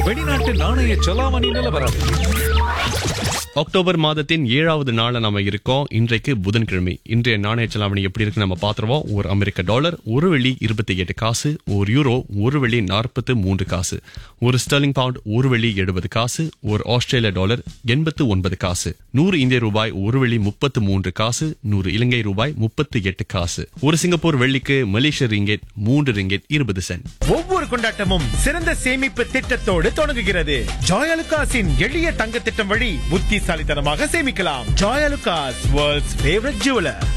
வெளிநாட்டு நாணய செலாவணி நிலவரம் அக்டோபர் மாதத்தின் ஏழாவது நாள்ல நாம இருக்கோம் இன்றைக்கு புதன்கிழமை இன்றைய நாணய செலாவணி எப்படி இருக்கு நம்ம பாத்துருவோம் ஒரு அமெரிக்க டாலர் ஒரு வெள்ளி இருபத்தி எட்டு காசு ஒரு யூரோ ஒரு வெள்ளி நாற்பத்து மூன்று காசு ஒரு ஸ்டெர்லிங் பவுண்ட் ஒரு வெள்ளி எழுபது காசு ஒரு ஆஸ்திரேலிய டாலர் எண்பத்து ஒன்பது காசு நூறு இந்திய ரூபாய் ஒரு வெள்ளி முப்பத்து மூன்று காசு நூறு இலங்கை ரூபாய் முப்பத்து எட்டு காசு ஒரு சிங்கப்பூர் வெள்ளிக்கு மலேசிய ரிங்கெட் மூன்று ரிங்கெட் இருபது சென்ட் ஒவ்வொரு கொண்டாட்டமும் சிறந்த சேமிப்பு திட்டத்தோடு தொடங்குகிறது ஜாயலுகாஸின் எளிய தங்க திட்டம் வழி புத்திசாலித்தனமாக சேமிக்கலாம் ஜாயலுகாஸ் வேர்ல்ட்ஸ் ஃபேவரட் ஜுவலர்